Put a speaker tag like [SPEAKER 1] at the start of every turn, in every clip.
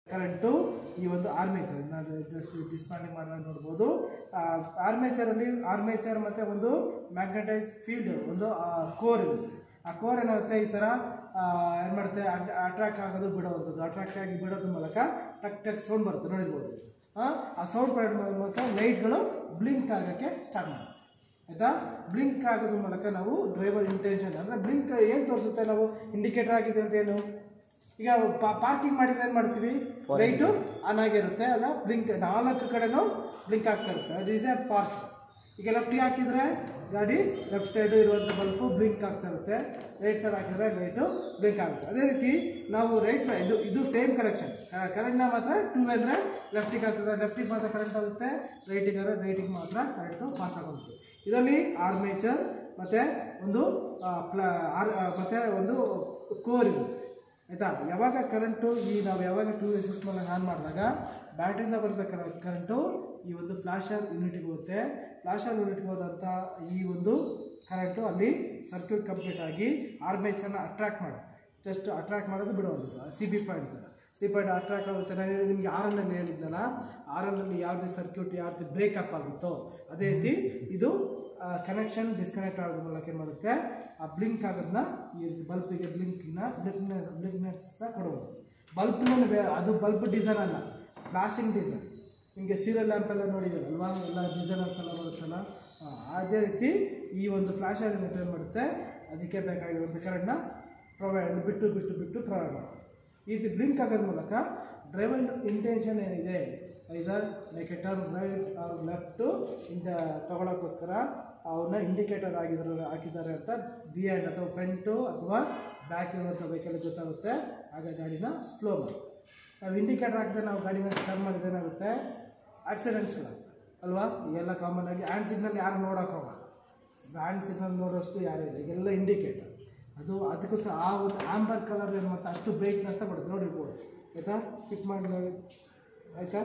[SPEAKER 1] current ಈ ಒಂದು armature ನಾನು ಜಸ್ಟ್ ಡಿಸ್ಪ್ಯಾಂಡಿಂಗ್ ಮಾಡಿದಾಗ ನೋಡ್ಬೋದು ಆರ್ಮೇಚರಲ್ಲಿ ಆರ್ಮೇಚರ್ ಮತ್ತು ಒಂದು ಮ್ಯಾಗ್ನೆಟೈಸ್ ಫೀಲ್ಡ್ ಒಂದು ಕೋರ್ ಇರುತ್ತೆ ಆ ಕೋರ್ ಏನಾಗುತ್ತೆ ಈ ಥರ ಏನು ಮಾಡುತ್ತೆ ಅಟ್ರಾಕ್ಟ್ ಆಗೋದು ಬಿಡೋವಂಥದ್ದು ಅಟ್ರಾಕ್ಟ್ ಆಗಿ ಬಿಡೋದ್ರ ಮೂಲಕ ಟಕ್ ಟಕ್ ಸೌಂಡ್ ಬರುತ್ತೆ ನೋಡಿರ್ಬೋದು ಆ, ಆ ಸೌಂಡ್ ಬರೋ ಮೂಲಕ ಲೈಟ್ಗಳು ಬ್ಲಿಂಕ್ ಆಗೋಕ್ಕೆ ಸ್ಟಾರ್ಟ್ ಮಾಡುತ್ತೆ ಆಯಿತಾ ಬ್ಲಿಂಕ್ ಆಗೋದ್ರ ಮೂಲಕ ನಾವು ಡ್ರೈವರ್ ಇಂಟೆನ್ಷನ್ ಅಂದರೆ ಬ್ಲಿಂಕ್ ಏನು ತೋರಿಸುತ್ತೆ ನಾವು ಇಂಡಿಕೇಟರ್ ಆಗಿದೆ ಅಂತ ಏನು ಈಗ ಪಾರ್ಕಿಂಗ್ ಮಾಡಿದ್ರೆ ಏನು ಮಾಡ್ತೀವಿ ಲೈಟು ಆನ್ ಆಗಿರುತ್ತೆ ಅಲ್ಲ ಬ್ಲಿಂಕ್ ನಾಲ್ಕು ಕಡೆನೂ ಬ್ಲಿಂಕ್ ಆಗ್ತಾ ಇರುತ್ತೆ ಅದು ಈಸ್ ಎ ಪಾರ್ಕ್ ಈಗ ಲೆಫ್ಟಿಗೆ ಹಾಕಿದರೆ ಗಾಡಿ ಲೆಫ್ಟ್ ಸೈಡು ಇರುವಂಥ ಬಲ್ಪು ಬ್ಲಿಂಕ್ ಆಗ್ತಾ ಇರುತ್ತೆ ರೈಟ್ ಸೈಡ್ ಹಾಕಿದ್ರೆ ಲೈಟು ಬ್ಲಿಂಕ್ ಆಗುತ್ತೆ ಅದೇ ರೀತಿ ನಾವು ರೈಟ್ ಇದು ಇದು ಸೇಮ್ ಕನೆಕ್ಷನ್ ಕರೆಂಟ್ನ ಮಾತ್ರ ಟೂ ಅಂದರೆ ಲೆಫ್ಟಿಗೆ ಹಾಕಿದ್ರೆ ಲೆಫ್ಟಿಗೆ ಮಾತ್ರ ಕರೆಂಟ್ ಆಗುತ್ತೆ ರೈಟಿಗೆ ಆದರೆ ರೈಟಿಗೆ ಮಾತ್ರ ಕರೆಂಟು ಪಾಸ್ ಆಗುತ್ತೆ ಇದರಲ್ಲಿ ಆರ್ಮೇಚರ್ ಮತ್ತು ಒಂದು ಆ, ಪ್ಲ ಆರ್ ಆ, ಮತ್ತೆ ಒಂದು ಕೋರ್ ಇರುತ್ತೆ ಆಯಿತಾ ಯಾವಾಗ ಕರೆಂಟು ಈ ನಾವು ಯಾವಾಗ ಟೂ ವೇ ಸಿಸ್ಟಮಲ್ಲಿ ಆನ್ ಮಾಡಿದಾಗ ಬ್ಯಾಟ್ರಿಯಿಂದ ಬರುತ್ತೆ ಕರೆಂಟು ಈ ಒಂದು ಫ್ಲಾಶರ್ ಯೂನಿಟಿಗೆ ಹೋಗುತ್ತೆ ಫ್ಲಾಶರ್ ಯೂನಿಟ್ಗೆ ಹೋದಂಥ ಈ ಒಂದು ಕರೆಂಟು ಅಲ್ಲಿ ಸರ್ಕ್ಯೂಟ್ ಕಂಪ್ಲೀಟ್ ಆಗಿ ಆರ್ಮೇಚರ್ನ ಅಟ್ರಾಕ್ಟ್ ಮಾಡುತ್ತೆ ಜಸ್ಟ್ ಅಟ್ರಾಕ್ಟ್ ಮಾಡೋದು ಬಿಡುವಂಥದ್ದು ಸಿ ಬಿ ಪಾಯಿಂಟ್ ಥರ ಸಿ ಪಾಯಿಂಟ್ ಅಟ್ರಾಕ್ಟ್ ಆಗುತ್ತೆ ನಾನು ನಿಮಗೆ ಆರನ್ನಲ್ಲಿ ಹೇಳಿದ್ನಲ್ಲ ಆರನ್ನಲ್ಲಿ ಯಾವುದೇ ಸರ್ಕ್ಯೂಟ್ ಯಾವ್ದು ಬ್ರೇಕಪ್ ಆಗುತ್ತೋ ಅದೇ ರೀತಿ ಇದು ಕನೆಕ್ಷನ್ ಡಿಸ್ಕನೆಕ್ಟ್ ಆಗೋದ್ರ ಮೂಲಕ ಏನು ಮಾಡುತ್ತೆ ಆ ಬ್ಲಿಂಕ್ ಆಗೋದನ್ನ ಈ ರೀತಿ ಬಲ್ಪಿಗೆ ಬ್ಲಿಂಕಿನ ಬ್ಲಿಂಕ್ನೆಸ್ ಬ್ಲಿಂಕ್ನೆಸ್ನ ಕೊಡುವುದು ಬಲ್ಬ್ನ ಅದು ಬಲ್ಬ್ ಡಿಸೈನ್ ಅಲ್ಲ ಫ್ಲಾಶಿಂಗ್ ಡಿಸೈನ್ ನಿಮಗೆ ಸೀರಿಯಲ್ ಲ್ಯಾಂಪ್ ಎಲ್ಲ ನೋಡಿದ್ದೀರಲ್ವಾ ಎಲ್ಲ ಡಿಸೈನರ್ಸ್ ಎಲ್ಲ ಬರುತ್ತಲ್ಲ ಆ, ಅದೇ ರೀತಿ ಈ ಒಂದು ಫ್ಲಾಶ್ ಆಗಿ ಏನು ಮಾಡುತ್ತೆ ಅದಕ್ಕೆ ಬೇಕಾಗಿರುವಂಥ ಕರೆಂಟ್ನ ಪ್ರೊವೈಡ್ ಬಿಟ್ಟು ಬಿಟ್ಟು ಬಿಟ್ಟು ಪ್ರೊವೈಡ್ ಮಾಡುತ್ತೆ ಈ ರೀತಿ ಬ್ಲಿಂಕ್ ಆಗೋದ್ರ ಮೂಲಕ ಡ್ರೈವರ್ ಇಂಟೆನ್ಷನ್ ಏನಿದೆ either like a turn right or left ಇಂದ ತೊಗೊಳಕ್ಕೋಸ್ಕರ ಅವನ್ನ ಇಂಡಿಕೇಟರ್ ಆಗಿದ್ರು ಹಾಕಿದ್ದಾರೆ ಅಂತ ಬಿಹೈಂಡ್ ಅಥವಾ ಫ್ರಂಟು ಅಥವಾ ಬ್ಯಾಕ್ ಇರುವಂಥ ವೆಹಿಕಲ್ ಗೊತ್ತಾಗುತ್ತೆ ಆಗ ಗಾಡಿನ ಸ್ಲೋ ಮಾಡಿ ನಾವು ಇಂಡಿಕೇಟರ್ ಹಾಕಿದ್ರೆ ನಾವು ಗಾಡಿನ ಟರ್ನ್ ಮಾಡಿದ್ರೆ ಏನಾಗುತ್ತೆ ಆಕ್ಸಿಡೆಂಟ್ಸ್ಗಳಾಗ್ತವೆ ಅಲ್ವಾ ಈಗೆಲ್ಲ ಕಾಮನ್ ಆಗಿ ಹ್ಯಾಂಡ್ ಸಿಗ್ನಲ್ ಯಾರು ನೋಡೋಕೆ ಹೋಗಲ್ಲ ಹ್ಯಾಂಡ್ ಸಿಗ್ನಲ್ ನೋಡೋಷ್ಟು ಯಾರು ಇಲ್ಲ ಈಗೆಲ್ಲ ಇಂಡಿಕೇಟರ್ ಅದು ಅದಕ್ಕೋಸ್ಕರ ಆ ಒಂದು ಆಂಬರ್ ಕಲರ್ ಏನು ಮಾಡ್ತಾ ಅಷ್ಟು ಬ್ರೈಟ್ನೆಸ್ನ ಕೊಡುತ್ತೆ ನೋಡಿರ್ಬೋದು ಆಯಿತಾ ಪಿಕ್ ಮಾಡಿ ನೋಡಿ ಆಯಿತಾ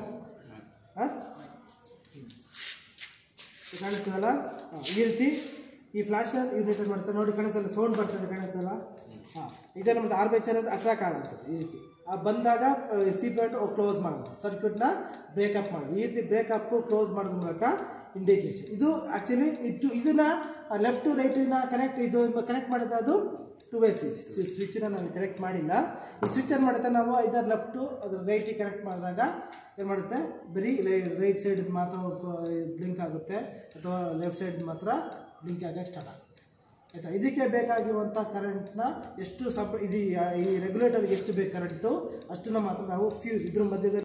[SPEAKER 1] ಹಾಂ ಕಾಣಿಸ್ತದಲ್ಲ ಹಾಂ ಈ ರೀತಿ ಈ ಫ್ಲಾಶರ್ ಯೂನಿಟ್ ಏನು ಮಾಡ್ತಾರೆ ನೋಡಿ ಕಾಣಿಸ್ತಲ್ಲ ಸೌಂಡ್ ಬರ್ತದೆ ಕಾಣಿಸ್ತಲ್ಲ ಹಾಂ ಇದೇ ನಮ್ಮದು ಆರ್ಮೇಚರ್ ಅಂತ ಅಟ್ರಾಕ್ಟ್ ಆಗುತ್ತದೆ ಈ ರೀತಿ ಆ ಬಂದಾಗ ಸಿ ಪಾಯಿಂಟ್ ಕ್ಲೋಸ್ ಮಾಡೋದು ಸರ್ಕ್ಯೂಟ್ನ ಬ್ರೇಕಪ್ ಮಾಡೋದು ಈ ರೀತಿ ಬ್ರೇಕಪ್ ಕ್ಲೋಸ್ ಮಾಡೋದ್ರ ಮೂಲಕ ಇಂಡಿಕೇಶನ್ ಇದು ಆ್ಯಕ್ಚುಲಿ ಇದು ಇದನ್ನ ಲೆಫ್ಟ್ ರೈಟಿನ ಕನೆಕ್ಟ್ ಇದು ಕನೆಕ್ಟ್ ಮಾಡಿದ್ರೆ ಅದು ಟು ವೇ ಸ್ವಿಚ್ ಸ್ವಿಚ್ನ ನಾನು ಕನೆಕ್ಟ್ ಮಾಡಿಲ್ಲ ಈ ಸ್ವಿಚ್ ಏನು ಮಾಡುತ್ತೆ ನಾವು ಇದರ ಲೆಫ್ಟು ಅದ್ರ ರೈಟಿಗೆ ಕನೆಕ್ಟ್ ಮಾಡಿದಾಗ ಏನು ಮಾಡುತ್ತೆ ಬರೀ ರೈಟ್ ಸೈಡ್ ಮಾತ್ರ ಬ್ಲಿಂಕ್ ಆಗುತ್ತೆ ಅಥವಾ ಲೆಫ್ಟ್ ಸೈಡ್ ಮಾತ್ರ ಬ್ಲಿಂಕ್ ಆಗಕ್ಕೆ ಸ್ಟಾರ್ಟ್ ಆಗುತ್ತೆ ಆಯಿತಾ ಇದಕ್ಕೆ ಬೇಕಾಗಿರುವಂಥ ಕರೆಂಟ್ನ ಎಷ್ಟು ಸಪ್ ಇದು ಈ ರೆಗ್ಯುಲೇಟರ್ಗೆ ಎಷ್ಟು ಬೇಕು ಕರೆಂಟು ಅಷ್ಟನ್ನು ಮಾತ್ರ ನಾವು ಫ್ಯೂಸ್ ಇದ್ರ ಮಧ್ಯದಲ್ಲಿ